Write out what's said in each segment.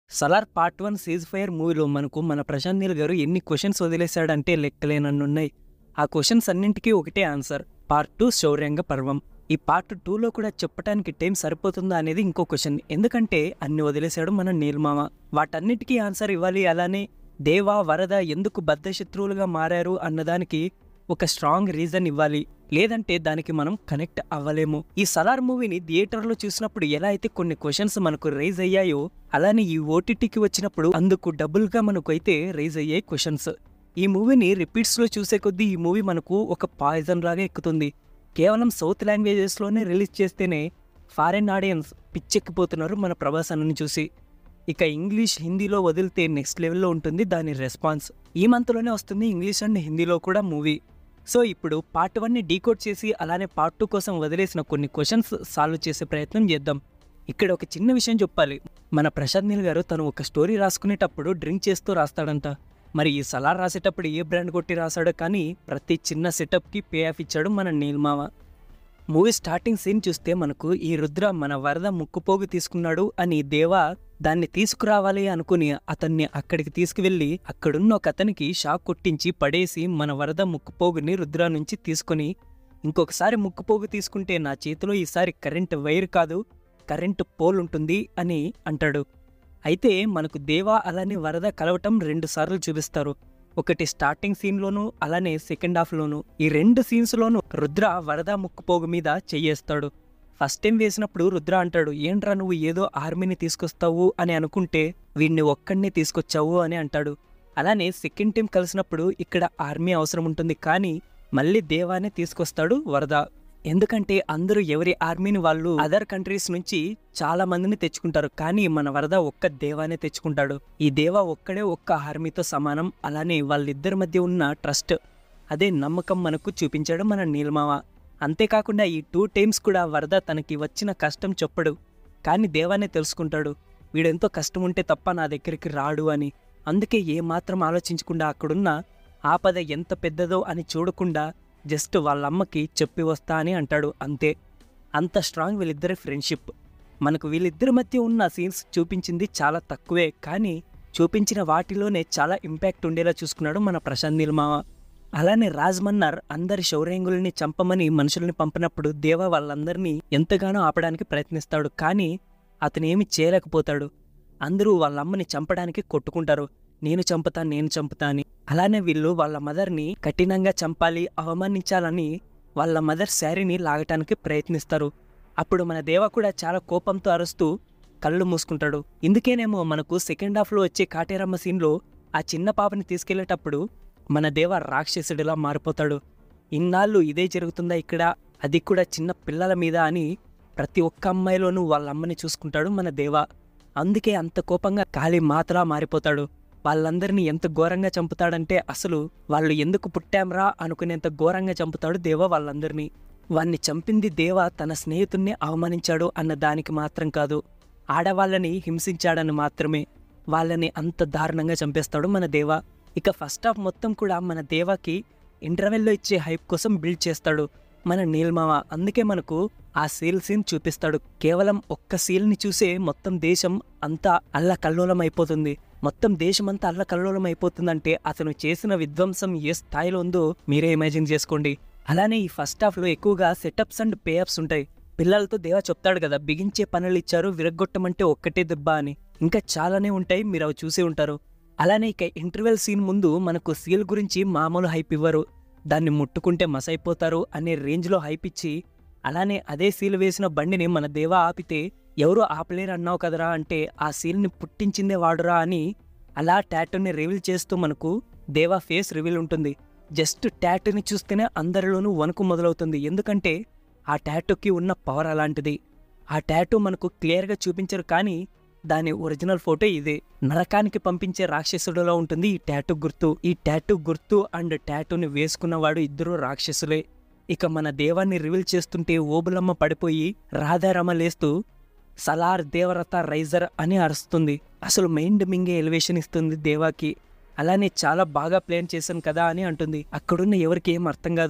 Salaar part one ceasefire మూవీలో మనకు మన ప్రశాంత్ నీల్ గారు ఎన్ని క్వశ్చన్స్ వదిలేశాడంటే లెక్కలేనన్నున్నాయి ఆ క్వశ్చన్స్ అన్నింటికీ ఒకటే ఆన్సర్ పార్ట్ టూ శౌర్యంగ పర్వం ఈ పార్ట్ టూలో కూడా చెప్పడానికి టైం సరిపోతుందా అనేది ఇంకో క్వశ్చన్ ఎందుకంటే అన్ని వదిలేశాడు మన నీల్మామ వాటన్నిటికీ ఆన్సర్ ఇవ్వాలి అలానే దేవా వరద ఎందుకు బద్ధశత్రువులుగా మారారు అన్నదానికి ఒక స్ట్రాంగ్ రీజన్ ఇవ్వాలి లేదంటే దానికి మనం కనెక్ట్ అవ్వలేము ఈ సలార్ మూవీని థియేటర్లో చూసినప్పుడు ఎలా అయితే కొన్ని క్వశ్చన్స్ మనకు రైజ్ అయ్యాయో అలానే ఈ ఓటీటీకి వచ్చినప్పుడు అందుకు డబుల్గా మనకు అయితే రైజ్ అయ్యాయి క్వశ్చన్స్ ఈ మూవీని రిపీట్స్లో చూసే కొద్దీ ఈ మూవీ మనకు ఒక పాయిజన్ లాగా ఎక్కుతుంది కేవలం సౌత్ లాంగ్వేజెస్లోనే రిలీజ్ చేస్తేనే ఫారెన్ ఆడియన్స్ పిచ్చెక్కిపోతున్నారు మన ప్రభాస్ అన్నని చూసి ఇక ఇంగ్లీష్ హిందీలో వదిలితే నెక్స్ట్ లెవెల్లో ఉంటుంది దాని రెస్పాన్స్ ఈ మంత్లోనే వస్తుంది ఇంగ్లీష్ అండ్ హిందీలో కూడా మూవీ సో ఇప్పుడు పార్ట్ వన్ని డీకోడ్ చేసి అలానే పార్ట్ టూ కోసం వదిలేసిన కొన్ని క్వశ్చన్స్ సాల్వ్ చేసే ప్రయత్నం చేద్దాం ఇక్కడ ఒక చిన్న విషయం చెప్పాలి మన ప్రశాంత్ నీల్ గారు తను ఒక స్టోరీ రాసుకునేటప్పుడు డ్రింక్ చేస్తూ రాస్తాడంట మరి ఈ సలార్ రాసేటప్పుడు ఏ బ్రాండ్ కొట్టి రాశాడో కానీ ప్రతి చిన్న సెటప్కి పే ఆఫ్ ఇచ్చాడు మన నీల్మావ మూవీ స్టార్టింగ్ సీన్ చూస్తే మనకు ఈ రుద్ర మన వరద ముక్కుపోగు తీసుకున్నాడు అని దేవా దాన్ని తీసుకురావాలి అనుకుని అతన్ని అక్కడికి తీసుకువెళ్ళి అక్కడున్న ఒక అతనికి షాక్ కొట్టించి పడేసి మన వరద ముక్కుపోగుని రుద్ర నుంచి తీసుకొని ఇంకొకసారి ముక్కుపోగు తీసుకుంటే నా చేతిలో ఈసారి కరెంట్ వైర్ కాదు కరెంట్ పోల్ ఉంటుంది అని అంటాడు అయితే మనకు దేవా అలానే వరద కలవటం రెండు సార్లు చూపిస్తారు ఒకటి స్టార్టింగ్ సీన్లోను అలానే సెకండ్ హాఫ్లోను ఈ రెండు సీన్స్లోనూ రుద్ర వరద ముక్కుపోగు మీద చెయ్యేస్తాడు ఫస్ట్ టైం వేసినప్పుడు రుద్ర అంటాడు ఏంట్రా నువ్వు ఏదో ఆర్మీని తీసుకొస్తావు అని అనుకుంటే వీడిని ఒక్కడినే తీసుకొచ్చావు అని అంటాడు అలానే సెకండ్ టైం కలిసినప్పుడు ఇక్కడ ఆర్మీ అవసరం ఉంటుంది కానీ మళ్ళీ దేవానే తీసుకొస్తాడు వరద ఎందుకంటే అందరూ ఎవరి ఆర్మీని వాళ్ళు అదర్ కంట్రీస్ నుంచి చాలా మందిని తెచ్చుకుంటారు కానీ మన వరద ఒక్క దేవానే తెచ్చుకుంటాడు ఈ దేవా ఒక్కడే ఒక్క ఆర్మీతో సమానం అలానే వాళ్ళిద్దరి మధ్య ఉన్న ట్రస్ట్ అదే నమ్మకం మనకు చూపించాడు మన నీలమావ అంతేకాకుండా ఈ టూ టైమ్స్ కూడా వరద తనకి వచ్చిన కష్టం చెప్పడు కానీ దేవానే తెలుసుకుంటాడు వీడెంతో కష్టం ఉంటే తప్ప నా దగ్గరికి రాడు అని అందుకే ఏమాత్రం ఆలోచించకుండా అక్కడున్న ఆపద ఎంత పెద్దదో అని చూడకుండా జస్ట్ వాళ్ళమ్మకి చెప్పి వస్తా అని అంటాడు అంతే అంత స్ట్రాంగ్ వీళ్ళిద్దరి ఫ్రెండ్షిప్ మనకు వీళ్ళిద్దరి మధ్య ఉన్న సీన్స్ చూపించింది చాలా తక్కువే కానీ చూపించిన వాటిలోనే చాలా ఇంపాక్ట్ ఉండేలా చూసుకున్నాడు మన ప్రశాంత్ నీలమావ అలానే రాజ్మన్నర్ అందరి శౌర్యంగుల్ని చంపమని మనుషుల్ని పంపినప్పుడు దేవ వాళ్ళందరినీ ఎంతగానో ఆపడానికి ప్రయత్నిస్తాడు కానీ అతను ఏమి చేయలేకపోతాడు అందరూ వాళ్ళ అమ్మని చంపడానికి కొట్టుకుంటారు నేను చంపుతా నేను చంపుతా అని అలానే వీళ్ళు వాళ్ళ మదర్ని కఠినంగా చంపాలి అవమానించాలని వాళ్ళ మదర్ శారీని లాగటానికి ప్రయత్నిస్తారు అప్పుడు మన దేవ కూడా చాలా కోపంతో అరుస్తూ కళ్ళు మూసుకుంటాడు ఇందుకేనేమో మనకు సెకండ్ హాఫ్లో వచ్చే కాటేరమ్మ సీన్లో ఆ చిన్న పాపని తీసుకెళ్లేటప్పుడు మన దేవ రాక్షసుడిలా మారిపోతాడు ఇన్నాళ్ళు ఇదే జరుగుతుందా ఇక్కడ అది కూడా చిన్న పిల్లల మీద అని ప్రతి ఒక్క అమ్మాయిలోనూ వాళ్ళ అమ్మని చూసుకుంటాడు మన దేవ అందుకే అంత కోపంగా కాళీ మాతలా మారిపోతాడు వాళ్ళందరినీ ఎంత ఘోరంగా చంపుతాడంటే అసలు వాళ్ళు ఎందుకు పుట్టాంరా అనుకునేంత ఘోరంగా చంపుతాడు దేవ వాళ్ళందరినీ వాణ్ణి చంపింది దేవ తన స్నేహితుణ్ణి అవమానించాడు అన్న దానికి మాత్రం కాదు ఆడవాళ్ళని హింసించాడని మాత్రమే వాళ్ళని అంత దారుణంగా చంపేస్తాడు మన దేవ ఇక ఫస్ట్ హాఫ్ మొత్తం కూడా మన దేవాకి ఇంటర్వెల్లో ఇచ్చే హైప్ కోసం బిల్డ్ చేస్తాడు మన నీల్మావ అందుకే మనకు ఆ సీల్ సీన్ చూపిస్తాడు కేవలం ఒక్క సీల్ని చూసే మొత్తం దేశం అంతా అల్ల కల్లోలం అయిపోతుంది మొత్తం దేశం అంతా అల్ల కల్లోలం అయిపోతుందంటే అతను చేసిన విధ్వంసం ఏ స్థాయిలో ఉందో మీరే ఇమాజిన్ చేసుకోండి అలానే ఈ ఫస్ట్ హాఫ్లో ఎక్కువగా సెటప్స్ అండ్ పేఅప్స్ ఉంటాయి పిల్లలతో దేవా చెప్తాడు కదా బిగించే పనులు ఇచ్చారు విరగ్గొట్టమంటే ఒక్కటే దెబ్బ అని ఇంకా చాలానే ఉంటాయి మీరు అవి చూసే ఉంటారు అలానే ఇక ఇంటర్వెల్ సీన్ ముందు మనకు సీల్ గురించి మామూలు హైప్ ఇవ్వరు దాన్ని ముట్టుకుంటే మసైపోతారు అనే రేంజ్లో హైప్ ఇచ్చి అలానే అదే సీల్ వేసిన బండిని మన దేవ ఆపితే ఎవరో ఆపలేరు అన్నావు కదరా అంటే ఆ సీల్ని పుట్టించిందే వాడురా అని అలా టాటూని రివీల్ చేస్తూ మనకు దేవా ఫేస్ రివీల్ ఉంటుంది జస్ట్ టాటూని చూస్తేనే అందరిలోనూ వణుకు మొదలవుతుంది ఎందుకంటే ఆ టాటూకి ఉన్న పవర్ అలాంటిది ఆ టాటూ మనకు క్లియర్గా చూపించరు కానీ దాని ఒరిజినల్ ఫోటో ఇదే నరకానికి పంపించే రాక్షసుడిలో ఉంటుంది ఈ టాటూ గుర్తు ఈ టాటూ గుర్తు అండ్ టాటూని వేసుకున్నవాడు ఇద్దరు రాక్షసులే ఇక మన దేవాన్ని రివీల్ చేస్తుంటే ఓబులమ్మ పడిపోయి రాధారమ లేస్తూ సలార్ దేవరత రైజర్ అని అరుస్తుంది అసలు మైండ్ మింగే ఎలివేషన్ ఇస్తుంది దేవాకి అలానే చాలా బాగా ప్లాన్ చేశాను కదా అని అంటుంది అక్కడున్న ఎవరికి ఏం అర్థం కాదు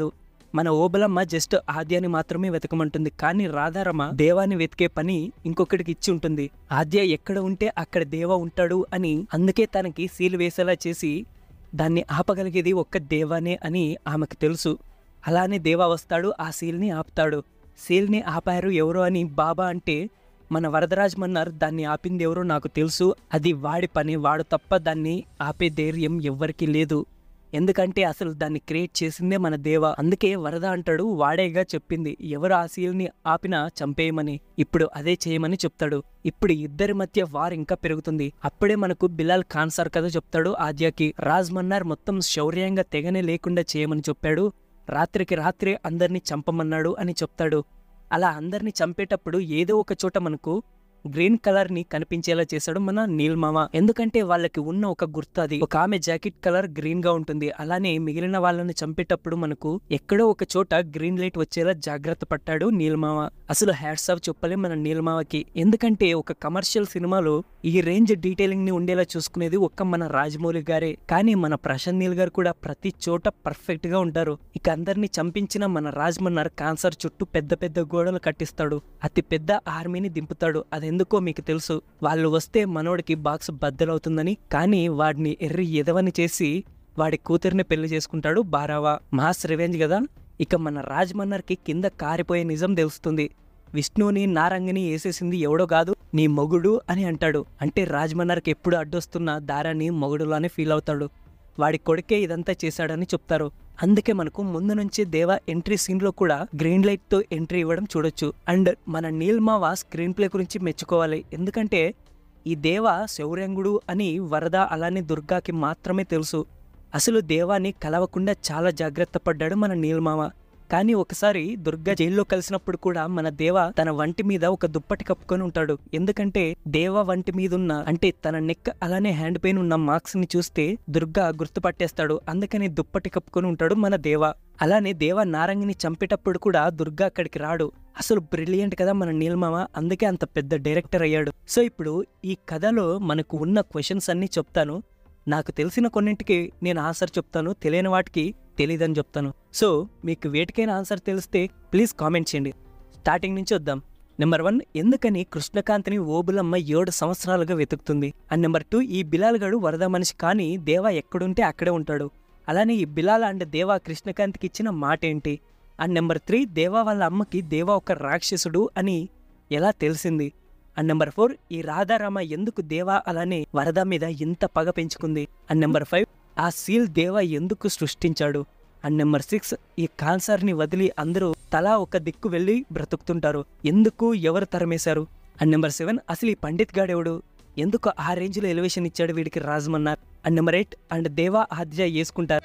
మన ఓబలమ్మ జస్ట్ ఆద్యాని మాత్రమే వెతకమంటుంది కానీ రాధారమ్మ దేవాన్ని వెతికే పని ఇంకొకటికి ఇచ్చి ఉంటుంది ఆద్య ఎక్కడ ఉంటే అక్కడ దేవ ఉంటాడు అని అందుకే తనకి సీలు వేసేలా చేసి దాన్ని ఆపగలిగేది ఒక్క దేవానే అని ఆమెకు తెలుసు అలానే దేవా వస్తాడు ఆ సీల్ని ఆపుతాడు సీల్ని ఆపారు ఎవరో అని బాబా అంటే మన వరదరాజ్ మన్నర్ దాన్ని ఆపింది ఎవరో నాకు తెలుసు అది వాడి పని వాడు తప్ప దాన్ని ఆపే ధైర్యం ఎవ్వరికీ లేదు ఎందుకంటే అసలు దాన్ని క్రియేట్ చేసిందే మన దేవ అందుకే వరద అంటాడు వాడేగా చెప్పింది ఎవరు ఆ సీల్ని ఆపినా చంపేయమని ఇప్పుడు అదే చేయమని చెప్తాడు ఇప్పుడు ఇద్దరి మధ్య వార్ ఇంకా పెరుగుతుంది అప్పుడే మనకు బిలాల్ ఖాన్ సార్ కథ చెప్తాడు ఆద్యాకి రాజ్ మన్నార్ మొత్తం శౌర్యంగా తెగనే లేకుండా చేయమని చెప్పాడు రాత్రికి రాత్రే అందరినీ చంపమన్నాడు అని చెప్తాడు అలా అందరినీ చంపేటప్పుడు ఏదో ఒక చోట మనకు గ్రీన్ కలర్ ని కనిపించేలా చేశాడు మన నీల్మామ ఎందుకంటే వాళ్ళకి ఉన్న ఒక గుర్తు అది ఒక ఆమె జాకెట్ కలర్ గ్రీన్ గా ఉంటుంది అలానే మిగిలిన వాళ్ళని చంపేటప్పుడు మనకు ఎక్కడో ఒక చోట గ్రీన్ లైట్ వచ్చేలా జాగ్రత్త పట్టాడు నీల్మామ అసలు హ్యాట్స్ ఆఫ్ చెప్పలే మన నీల్మావకి ఎందుకంటే ఒక కమర్షియల్ సినిమాలో ఈ రేంజ్ డీటెయిలింగ్ ని ఉండేలా చూసుకునేది ఒక్క మన రాజమౌళి గారే కానీ మన ప్రశాంత్ నీల్ గారు కూడా ప్రతి చోట పర్ఫెక్ట్ గా ఉంటారు ఇక అందరినీ చంపించిన మన రాజ్మన్నర్ కాన్సర్ చుట్టూ పెద్ద పెద్ద గోడలు కట్టిస్తాడు అతి పెద్ద ఆర్మీని దింపుతాడు అదెందుకో మీకు తెలుసు వాళ్ళు వస్తే మనోడికి బాక్స్ బద్దలవుతుందని కానీ వాడిని ఎర్రి ఎదవని చేసి వాడి కూతురిని పెళ్లి చేసుకుంటాడు బారావా మాస్ రివెంజ్ కదా ఇక మన రాజ్మన్నర్కి కింద కారిపోయే నిజం తెలుస్తుంది విష్ణుని నారంగిని వేసేసింది ఎవడో కాదు నీ మొగుడు అని అంటాడు అంటే రాజ్మన్నర్కి ఎప్పుడు అడ్డొస్తున్న దారాన్ని మొగుడులానే ఫీల్ అవుతాడు వాడి కొడుకే ఇదంతా చేశాడని చెప్తారు అందుకే మనకు ముందు నుంచి దేవ ఎంట్రీ సీన్ లో కూడా గ్రీన్ లైట్ తో ఎంట్రీ ఇవ్వడం చూడొచ్చు అండ్ మన నీల్మావా స్క్రీన్ ప్లే గురించి మెచ్చుకోవాలి ఎందుకంటే ఈ దేవ శౌర్యంగుడు అని వరద అలానే దుర్గాకి మాత్రమే తెలుసు అసలు దేవాన్ని కలవకుండా చాలా జాగ్రత్త పడ్డాడు మన నీల్మావ కానీ ఒకసారి దుర్గా జైల్లో కలిసినప్పుడు కూడా మన దేవ తన వంటి మీద ఒక దుప్పటి కప్పుకొని ఉంటాడు ఎందుకంటే దేవ వంటి మీద ఉన్న అంటే తన నెక్ అలానే హ్యాండ్ పెయిన్ ఉన్న మార్క్స్ ని చూస్తే దుర్గా గుర్తుపట్టేస్తాడు అందుకని దుప్పటి కప్పుకొని ఉంటాడు మన దేవ అలానే దేవ నారంగిని చంపేటప్పుడు కూడా దుర్గా అక్కడికి రాడు అసలు బ్రిలియంట్ కదా మన నీలమామ అందుకే అంత పెద్ద డైరెక్టర్ అయ్యాడు సో ఇప్పుడు ఈ కథలో మనకు ఉన్న క్వశ్చన్స్ అన్ని చెప్తాను నాకు తెలిసిన కొన్నింటికి నేను ఆన్సర్ చెప్తాను తెలియని వాటికి తెలియదని చెప్తాను సో మీకు వేటికైనా ఆన్సర్ తెలిస్తే ప్లీజ్ కామెంట్ చేయండి స్టార్టింగ్ నుంచి వద్దాం నెంబర్ వన్ ఎందుకని కృష్ణకాంత్ని ఓబులమ్మ ఏడు సంవత్సరాలుగా వెతుకుతుంది అండ్ నెంబర్ టూ ఈ బిలాల్ గడు వరద మనిషి కానీ దేవా ఎక్కడుంటే అక్కడే ఉంటాడు అలానే ఈ బిలాల్ అండ్ దేవా కృష్ణకాంత్కి ఇచ్చిన మాట ఏంటి అండ్ నెంబర్ త్రీ దేవా వాళ్ళ అమ్మకి దేవా ఒక రాక్షసుడు అని ఎలా తెలిసింది అండ్ నెంబర్ ఫోర్ ఈ రాధారామ ఎందుకు దేవా అలానే వరద మీద ఇంత పగ పెంచుకుంది అండ్ నెంబర్ ఫైవ్ ఆ సీల్ దేవా ఎందుకు సృష్టించాడు అండ్ నెంబర్ సిక్స్ ఈ కాన్సర్ని వదిలి అందరూ తలా ఒక దిక్కు వెళ్ళి బ్రతుకుతుంటారు ఎందుకు ఎవరు తరమేశారు అండ్ నెంబర్ సెవెన్ అసలు ఈ పండిత్ గాడెవడు ఎందుకు ఆ రేంజ్లో ఎలివేషన్ ఇచ్చాడు వీడికి Rajamannar and number eight and Deva Aadya వేసుకుంటారు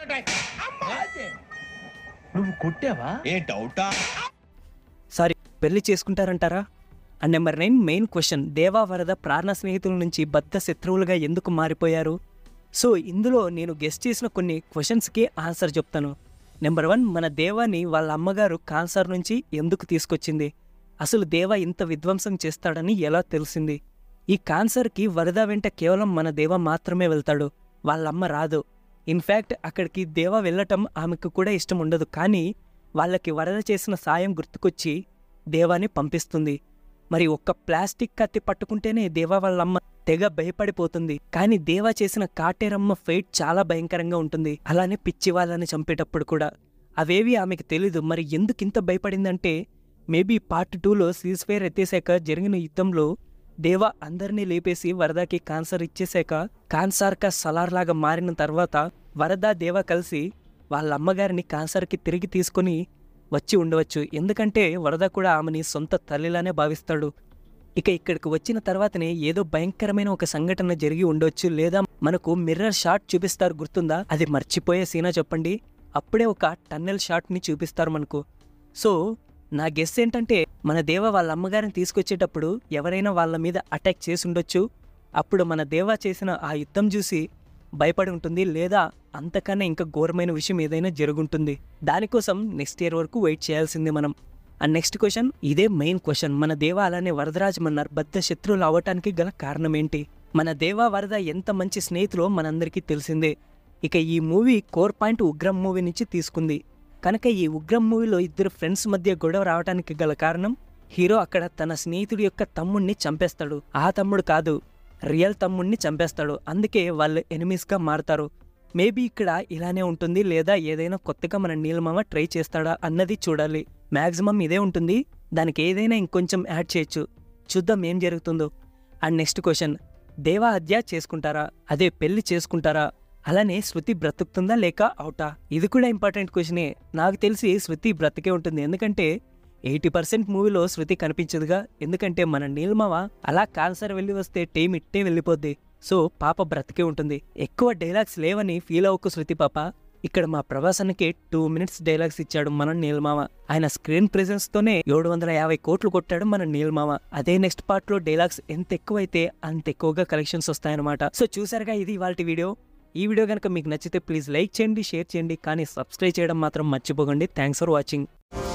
నువ్వు కొట్టావా ఏ డౌటా సారీ పెళ్లి చేసుకుంటారంటారా and number nine main question Deva Varadha ప్రాణ స్నేహితుల నుంచి బద్ద శత్రువులుగా ఎందుకు మారిపోయారు సో ఇందులో నేను గెస్ట్ చేసిన కొన్ని క్వశ్చన్స్కి ఆన్సర్ చెప్తాను నెంబర్ వన్ మన దేవాని వాళ్ళ అమ్మగారు కాన్సర్ నుంచి ఎందుకు తీసుకొచ్చింది అసలు దేవా ఇంత విధ్వంసం చేస్తాడని ఎలా తెలిసింది ఈ కాన్సర్కి వరద వెంట కేవలం మన దేవ మాత్రమే వెళ్తాడు వాళ్ళమ్మ రాదు ఇన్ఫ్యాక్ట్ అక్కడికి దేవ వెళ్ళటం ఆమెకు కూడా ఇష్టం ఉండదు కానీ వాళ్ళకి వరద చేసిన సాయం గుర్తుకొచ్చి దేవాని పంపిస్తుంది మరి ఒక్క ప్లాస్టిక్ కత్తి పట్టుకుంటేనే దేవా వాళ్ళమ్మ తెగ భయపడిపోతుంది కానీ దేవా చేసిన కాటేరమ్మ ఫైట్ చాలా భయంకరంగా ఉంటుంది అలానే పిచ్చి వాళ్ళని చంపేటప్పుడు కూడా అవేవి ఆమెకు తెలీదు మరి ఎందుకు ఇంత భయపడిందంటే మేబీ పార్ట్ టూలో సీజ్ ఫైర్ ఎత్తేసాక జరిగిన యుద్ధంలో దేవా అందరినీ లేపేసి వరదకి కాన్సర్ ఇచ్చేశాక కాన్సార్క సలార్లాగా మారిన తర్వాత వరద దేవ కలిసి వాళ్ళ అమ్మగారిని కాన్సర్కి తిరిగి తీసుకొని వచ్చి ఉండవచ్చు ఎందుకంటే వరద కూడా ఆమెని సొంత తల్లిలానే భావిస్తాడు ఇక ఇక్కడికి వచ్చిన తర్వాతనే ఏదో భయంకరమైన ఒక సంఘటన జరిగి ఉండొచ్చు లేదా మనకు మిర్రర్ షాట్ చూపిస్తారు గుర్తుందా అది మర్చిపోయే సీనా చెప్పండి అప్పుడే ఒక టన్నెల్ షాట్ని చూపిస్తారు మనకు సో నా గెస్ ఏంటంటే మన దేవ వాళ్ళ అమ్మగారిని తీసుకొచ్చేటప్పుడు ఎవరైనా వాళ్ళ మీద అటాక్ చేసి ఉండొచ్చు అప్పుడు మన దేవ చేసిన ఆ యుద్ధం చూసి భయపడి ఉంటుంది లేదా అంతకన్నా ఇంకా ఘోరమైన విషయం ఏదైనా జరుగుంటుంది దానికోసం నెక్స్ట్ ఇయర్ వరకు వెయిట్ చేయాల్సిందే మనం అండ్ నెక్స్ట్ క్వశ్చన్ ఇదే మెయిన్ క్వశ్చన్ మన దేవ అలానే వరదరాజ్ మన్నారు బద్ద శత్రువులు అవటానికి గల కారణం ఏంటి మన దేవ వరద ఎంత మంచి స్నేహితులో మనందరికీ తెలిసిందే ఇక ఈ movie core point Ugramm movie నుంచి తీసుకుంది కనుక ఈ ఉగ్రం మూవీలో ఇద్దరు ఫ్రెండ్స్ మధ్య గొడవ రావడానికి గల కారణం హీరో అక్కడ తన స్నేహితుడి యొక్క తమ్ముణ్ణి చంపేస్తాడు ఆ తమ్ముడు కాదు రియల్ తమ్ముణ్ణి చంపేస్తాడు అందుకే వాళ్ళు ఎనిమీస్గా మారుతారు మేబీ ఇక్కడ ఇలానే ఉంటుంది లేదా ఏదైనా కొత్తగా మన నీలమామ ట్రై చేస్తాడా అన్నది చూడాలి మ్యాక్సిమం ఇదే ఉంటుంది దానికి ఏదైనా ఇంకొంచెం యాడ్ చేయొచ్చు చూద్దాం ఏం జరుగుతుందో అండ్ నెక్స్ట్ క్వశ్చన్ దేవా హత్య చేసుకుంటారా అదే పెళ్లి చేసుకుంటారా అలానే శృతి బ్రతుకుతుందా లేక అవుటా ఇది కూడా ఇంపార్టెంట్ క్వశ్చనే నాకు తెలిసి శృతి బ్రతికే ఉంటుంది ఎందుకంటే ఎయిటీ పర్సెంట్ మూవీలో శృతి కనిపించదుగా ఎందుకంటే మన నీలమావ అలా క్యాన్సర్ వెళ్ళి వస్తే టీం ఇట్టే వెళ్ళిపోద్ది సో పాప బ్రతికే ఉంటుంది ఎక్కువ డైలాగ్స్ లేవని ఫీల్ అవ్వకు శృతి పాప ఇక్కడ మా ప్రభాసన్కి టూ మినిట్స్ డైలాగ్స్ ఇచ్చాడు మన నీలమామ ఆయన స్క్రీన్ ప్రెజెన్స్ తోనే ఏడు వందల యాభై కోట్లు కొట్టాడు మన నీలమామ అదే నెక్స్ట్ పార్ట్ లో డైలాగ్స్ ఎంత ఎక్కువైతే అంత ఎక్కువగా కలెక్షన్స్ వస్తాయన్నమాట సో చూసారుగా ఇది వాళ్ళ వీడియో ఈ వీడియో కనుక మీకు నచ్చితే ప్లీజ్ లైక్ చేయండి షేర్ చేయండి కానీ సబ్స్క్రైబ్ చేయడం మాత్రం మర్చిపోకండి థ్యాంక్స్ ఫర్ వాచింగ్